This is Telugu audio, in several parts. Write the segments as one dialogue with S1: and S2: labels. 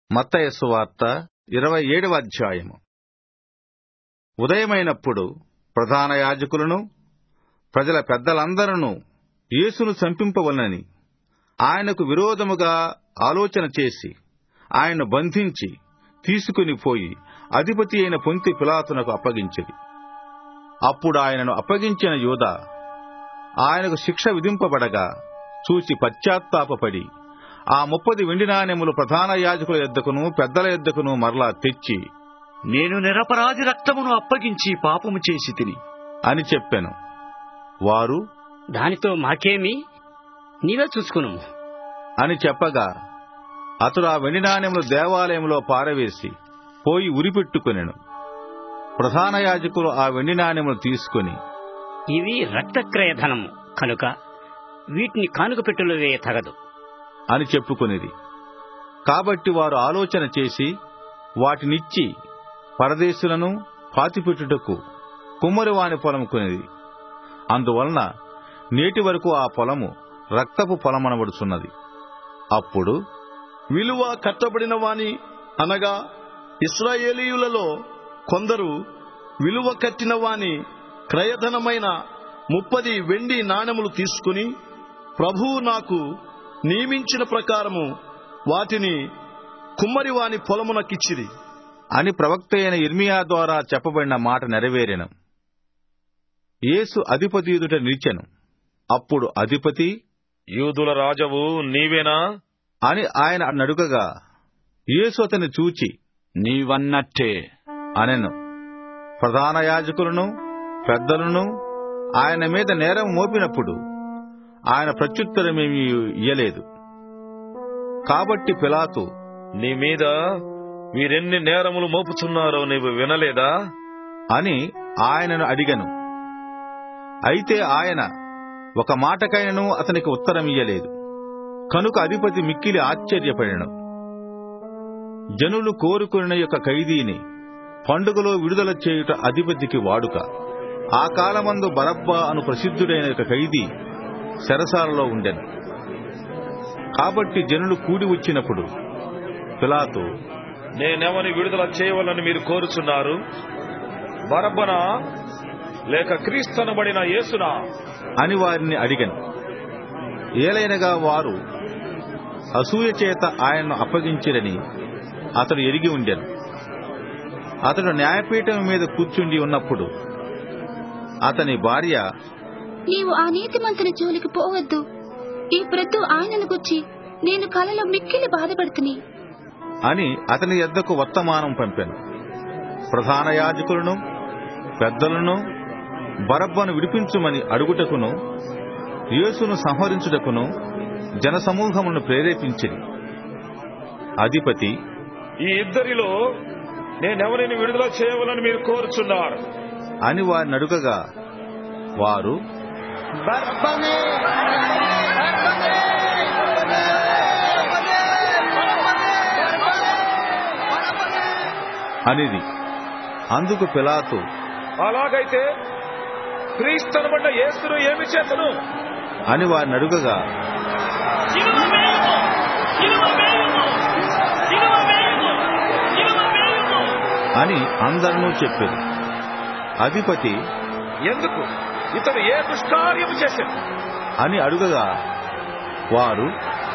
S1: మత్తయస్సు వార్త ఇరవై ఏడవ అధ్యాయము ఉదయమైనప్పుడు ప్రధాన యాజకులను ప్రజల పెద్దలందరూ యేసును చంపింపవలనని ఆయనకు విరోధముగా ఆలోచన చేసి ఆయన్ను బంధించి తీసుకుని పోయి అధిపతి అయిన పొంతి పిలాతునకు అప్పగించిరి అప్పుడు ఆయనను అప్పగించిన యూద ఆయనకు శిక్ష విధింపబడగా చూచి పశ్చాత్తాపపడి ఆ ముప్పది వెండి నాణెములు ప్రధాన యాజకుల యొద్దకును పెద్దల యొద్దకును మరలా తెచ్చి
S2: నేను నిరపరాధి రక్తమును అప్పగించి పాపము చేసి తిని
S1: అని చెప్పెను వారు
S3: దానితో మాకేమి నీవే చూసుకును
S1: అని చెప్పగా అతడు ఆ వెండి నాణెములు దేవాలయంలో పారవేసి పోయి ఉరిపెట్టుకునెను ప్రధాన యాజకులు ఆ వెండి నాణెములు తీసుకుని
S3: ఇవి రక్తక్రయ ధనము కనుక వీటిని కానుక పెట్టులో వేయ తగదు
S1: అని చెప్పుకునిది కాబట్టి వారు ఆలోచన చేసి వాటినిచ్చి పరదేశులను పాతిపెట్టుటకు కుమ్మరివాని పొలం కొనిది అందువలన నేటి వరకు ఆ పొలము రక్తపు పొలమనబడుచున్నది అప్పుడు
S4: విలువ కట్టబడిన వాని అనగా ఇస్రాయేలీయులలో కొందరు విలువ కట్టిన వాని క్రయధనమైన ముప్పది వెండి నాణెములు తీసుకుని ప్రభువు నాకు నియమించిన ప్రకారము వాటిని కుమ్మరివాని పొలమునకిచ్చిరి
S1: అని ప్రవక్త అయిన ఇర్మియా ద్వారా చెప్పబడిన మాట నెరవేరెను యేసు అధిపతి ఎదుట నిలిచెను అప్పుడు అధిపతి
S5: యూదుల రాజవు నీవేనా
S1: అని ఆయన నడుకగా యేసు అతన్ని చూచి
S2: నీవన్నట్టే
S1: అనెను ప్రధాన యాజకులను పెద్దలను ఆయన మీద నేరం మోపినప్పుడు ఆయన ప్రత్యుత్తరమేమీ ఇయ్యలేదు కాబట్టి పిలాతు
S5: నీ మీద వీరెన్ని నేరములు మోపుచున్నారో నీవు వినలేదా
S1: అని ఆయనను అడిగను అయితే ఆయన ఒక మాటకైనను అతనికి ఉత్తరమియ్యలేదు కనుక అధిపతి మిక్కిలి ఆశ్చర్యపడెను జనులు కోరుకున్న యొక్క ఖైదీని పండుగలో విడుదల చేయుట అధిపతికి వాడుక ఆ కాలమందు బరబ్బా అను ప్రసిద్ధుడైన యొక్క ఖైదీ చెరసాలలో ఉండెను కాబట్టి జనులు కూడి వచ్చినప్పుడు పిలాతు
S5: నేనెవని విడుదల చేయవలని మీరు కోరుచున్నారు బరబ్బనా లేక క్రీస్తనబడిన యేసునా
S1: అని వారిని అడిగను ఏలైనగా వారు అసూయ చేత ఆయన్ను అప్పగించిరని అతడు ఎరిగి ఉండెను అతడు న్యాయపీఠం మీద కూర్చుండి ఉన్నప్పుడు అతని భార్య
S6: నీవు ఆ నీతిమంతుని జోలికి పోవద్దు ఈ ప్రొద్దు ఆయనను గుచ్చి నేను కలలో మిక్కిలి బాధపడుతుని
S1: అని అతని యొద్దకు వర్తమానం పంపాను ప్రధాన యాజకులను పెద్దలను బరబ్బను విడిపించుమని అడుగుటకును యేసును సంహరించుటకును జనసమూహములను ప్రేరేపించింది అధిపతి
S5: ఈ ఇద్దరిలో నేనెవరిని విడుదల చేయవలని మీరు కోరుచున్నారు
S1: అని వారిని అడుగగా వారు అనిది అందుకు పిలాతు
S5: అలాగైతే క్రీస్తనబడ్డ యేసును ఏమి చేతను
S1: అని వారిని అడుగగా అని అందరూ చెప్పారు అధిపతి
S5: ఎందుకు ఇతడు ఏ దుష్కార్యము చేశాడు
S1: అని అడుగగా వారు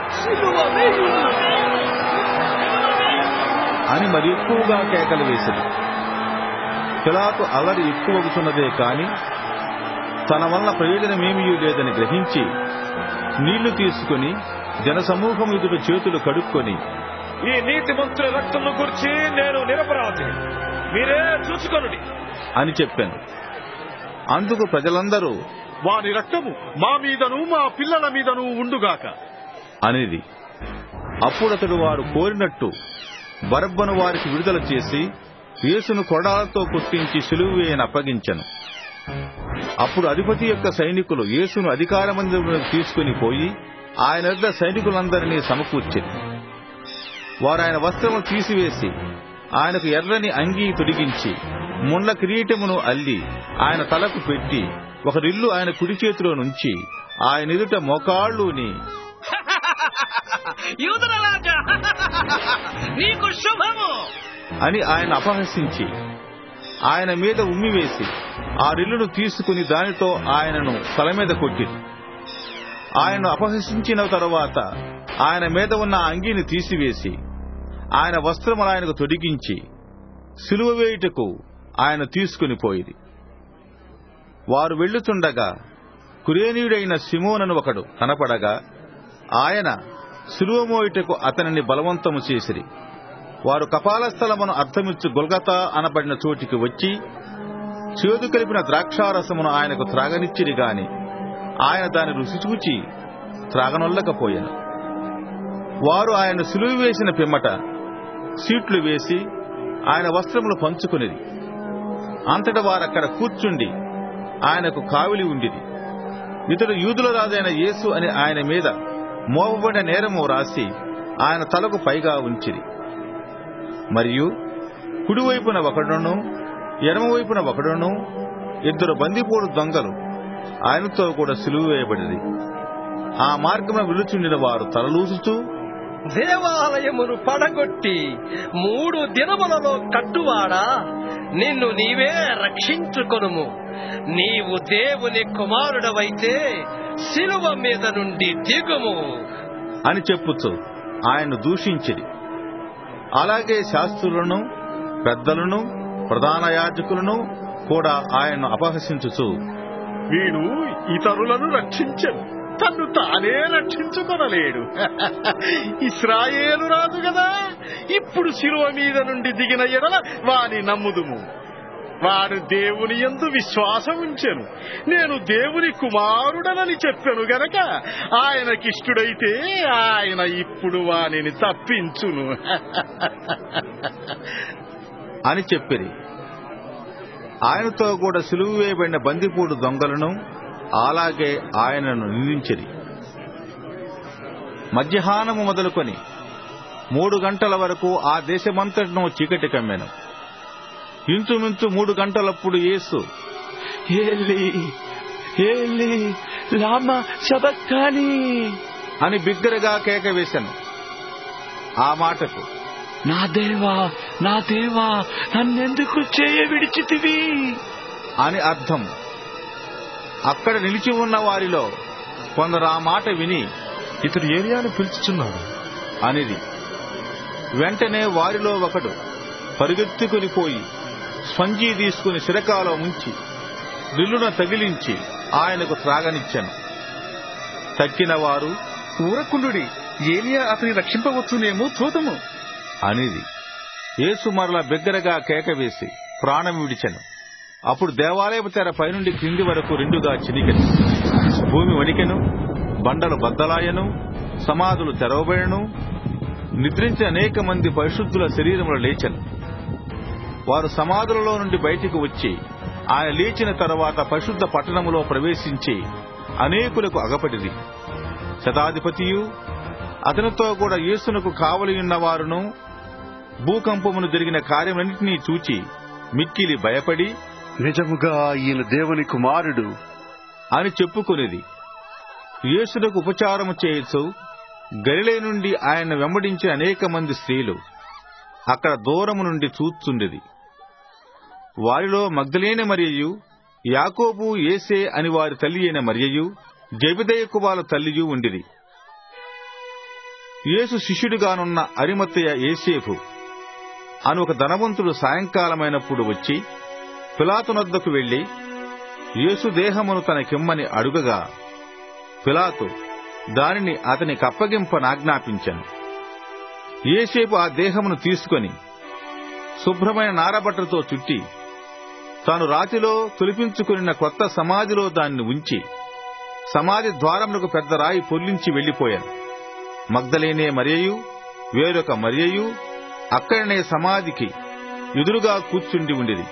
S1: అని మరి ఎక్కువగా కేకలు వేసింది పిలాతు అలరి ఎక్కువగుతున్నదే కాని తన వలన ప్రయోజనమేమీ లేదని గ్రహించి నీళ్లు తీసుకుని జనసమూహం ఎదుట చేతులు కడుక్కొని
S5: ఈ నీతి మంత్రుల రక్తము గురించి నేను నిరపరాధి మీరే చూసుకొనుడి
S1: అని చెప్పాను అందుకు ప్రజలందరూ
S4: వాని రక్తము మా మీదను మా పిల్లల మీదను ఉండుగాక
S1: అనేది అప్పుడతడు వారు కోరినట్టు బరబ్బను వారికి విడుదల చేసి యేసును కొడాలతో కొట్టించి సులువు వేయని అప్పగించను అప్పుడు అధిపతి యొక్క సైనికులు యేసును అధికార మందిరంలోకి తీసుకుని పోయి ఆయన వద్ద సైనికులందరినీ సమకూర్చింది వారు ఆయన వస్త్రములు తీసివేసి ఆయనకు ఎర్రని అంగీ తొడిగించి ముండ్ల కిరీటమును అల్లి ఆయన తలకు పెట్టి ఒక రిల్లు ఆయన కుడి చేతిలో నుంచి ఆయన ఎదుట మోకాళ్ళుని
S3: యూదుల రాజా
S7: నీకు శుభము
S1: అని ఆయన అపహసించి ఆయన మీద ఉమ్మివేసి ఆ రిల్లును తీసుకుని దానితో ఆయనను తల మీద కొట్టింది ఆయనను అపహసించిన తరువాత ఆయన మీద ఉన్న అంగీని తీసివేసి ఆయన వస్త్రములు ఆయనకు తొడిగించి సిలువ వేయుటకు ఆయన తీసుకుని పోయిది వారు వెళ్ళుచుండగా కురేనీయుడైన సిమోనను ఒకడు కనపడగా ఆయన సిలువ మోయుటకు అతనిని బలవంతము చేసిరి వారు కపాలస్థలమును అర్థమిచ్చు గొల్గతా అనబడిన చోటికి వచ్చి చేదు కలిపిన ద్రాక్షారసమును ఆయనకు త్రాగనిచ్చిరి గాని ఆయన దాని రుచి చూచి త్రాగనొల్లకపోయాను వారు ఆయన సులువు వేసిన పిమ్మట సీట్లు వేసి ఆయన వస్త్రములు పంచుకునిది అంతట వారక్కడ కూర్చుండి ఆయనకు కావిలి ఉండిది ఇతడు యూదుల రాజైన యేసు అని ఆయన మీద మోపబడిన నేరము రాసి ఆయన తలకు పైగా ఉంచిరి మరియు కుడివైపున ఒకడును ఎడమవైపున ఒకడును ఇద్దరు బందిపోడు దొంగలు ఆయనతో కూడా సిలువ వేయబడిరి ఆ మార్గమున విలుచుండిన వారు తలలూచుతూ
S7: దేవాలయమును పడగొట్టి మూడు దినములలో కట్టువాడా నిన్ను నీవే రక్షించుకొనుము నీవు దేవుని కుమారుడవైతే శిలువ మీద నుండి దిగుము
S1: అని చెప్పుచు ఆయన్ను దూషించిరి అలాగే శాస్త్రులను పెద్దలను ప్రధాన యాజకులను కూడా ఆయన్ను అపహసించుచు
S4: వీడు ఇతరులను రక్షించను తన్ను తానే రక్షించుకొనలేడు ఇస్రాయేలు రాజు కదా ఇప్పుడు శిలువ మీద నుండి దిగిన ఎడల వాని నమ్ముదుము వాడు దేవుని యందు విశ్వాసం ఉంచెను నేను దేవుని కుమారుడనని చెప్పాను గనక ఆయనకిష్టుడైతే ఆయన ఇప్పుడు వానిని తప్పించును
S1: అని చెప్పిరి ఆయనతో కూడా సిలువ వేయబడిన బందిపూడు దొంగలను అలాగే ఆయనను నిందించిరి మధ్యాహ్నము మొదలుకొని మూడు గంటల వరకు ఆ దేశమంతటను చీకటి కమ్మెను ఇంచుమించు మూడు గంటలప్పుడు యేసు
S5: ఏలి ఏలి లామా శబక్తాని
S1: అని బిగ్గరగా కేక వేశాను ఆ మాటకు
S5: నా దేవా నా దేవా నన్నెందుకు చేయ విడిచితివి
S1: అని అర్థం అక్కడ నిలిచి ఉన్న వారిలో కొందరు ఆ మాట విని
S4: ఇతడు ఏలియాను పిలుచుచున్నాడు
S1: అనిది వెంటనే వారిలో ఒకడు పరుగెత్తుకుని పోయి స్పంజీ తీసుకుని సిరకాలో ముంచి రిల్లున తగిలించి ఆయనకు త్రాగనిచ్చాను తక్కిన వారు
S4: ఊరకుండుడి ఏలియా అతని రక్షింపవచ్చునేమో చూదము
S1: అనిది యేసు మరల బిగ్గరగా కేక వేసి ప్రాణం విడిచెను అప్పుడు దేవాలయపు తెర పైనుండి క్రింది వరకు రెండుగా చినికెను భూమి వణికెను బండలు బద్దలాయను సమాధులు తెరవబడెను నిద్రించిన అనేక మంది పరిశుద్ధుల శరీరములు లేచెను వారు సమాధులలో నుండి బయటికి వచ్చి ఆయన లేచిన తర్వాత పరిశుద్ధ పట్టణములో ప్రవేశించి అనేకులకు అగపడిది శతాధిపతియు అతనితో కూడా యేసునకు కావలి ఉన్న వారును భూకంపమును జరిగిన కార్యమన్నింటినీ చూచి మిక్కిలి భయపడి
S8: నిజముగా ఈయన దేవుని కుమారుడు
S1: అని చెప్పుకునేది యేసునకు ఉపచారము చేయొచ్చు గలిలే నుండి ఆయన వెంబడించిన అనేక మంది స్త్రీలు అక్కడ దూరము నుండి చూచుండేది వారిలో మగ్ధలేని మరియయు యాకోబు ఏసే అని వారి తల్లి అయిన మరియయు జబిదయ కుబాల తల్లియు ఉండిరి యేసు శిష్యుడిగానున్న అరిమత్తయ్య ఏసేఫు అని ఒక ధనవంతుడు సాయంకాలమైనప్పుడు వచ్చి పిలాతునొద్దకు వెళ్లి యేసు దేహమును తనకిమ్మని అడుగగా పిలాతు దానిని అతనికి అప్పగింపనాజ్ఞాపించాను ఏసేపు ఆ దేహమును తీసుకొని శుభ్రమైన నారబట్టలతో చుట్టి తాను రాతిలో తొలిపించుకున్న కొత్త సమాధిలో దాన్ని ఉంచి సమాధి ద్వారములకు పెద్ద రాయి పొర్లించి వెళ్లిపోయాను మగ్ధలేనే మరియయు వేరొక మరియయు అక్కడనే సమాధికి ఎదురుగా కూర్చుండి ఉండిరి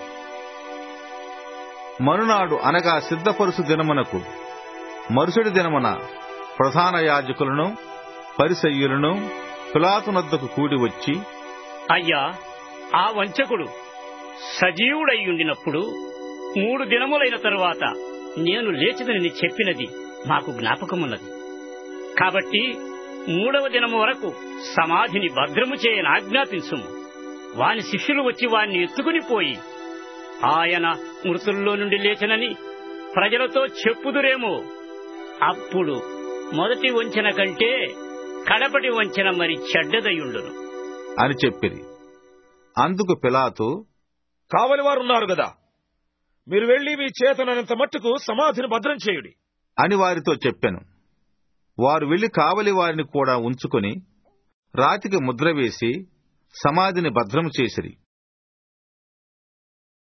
S1: మరునాడు అనగా సిద్ధపరుసు దినమునకు మరుసటి దినమున ప్రధాన యాజకులను పరిసయ్యులను పిలాతునద్దకు కూడి వచ్చి
S3: అయ్యా ఆ వంచకుడు సజీవుడై ఉండినప్పుడు మూడు దినములైన తరువాత నేను లేచిదని చెప్పినది మాకు జ్ఞాపకమున్నది కాబట్టి మూడవ దినము వరకు సమాధిని భద్రము చేయని ఆజ్ఞాపించుము వాని శిష్యులు వచ్చి వాణ్ణి ఎత్తుకుని పోయి ఆయన మృతుల్లో నుండి లేచనని ప్రజలతో చెప్పుదురేమో అప్పుడు మొదటి వంచన కంటే కడపటి వంచన మరి చెడ్డదయుండును
S1: అని చెప్పిరి అందుకు పిలాతు
S5: కావలి వారు ఉన్నారు కదా మీరు వెళ్లి మీ చేతనంత మట్టుకు సమాధిని భద్రం చేయుడి
S1: అని వారితో చెప్పెను వారు వెళ్లి కావలి వారిని కూడా ఉంచుకొని రాతికి ముద్ర వేసి సమాధిని భద్రము చేసిరి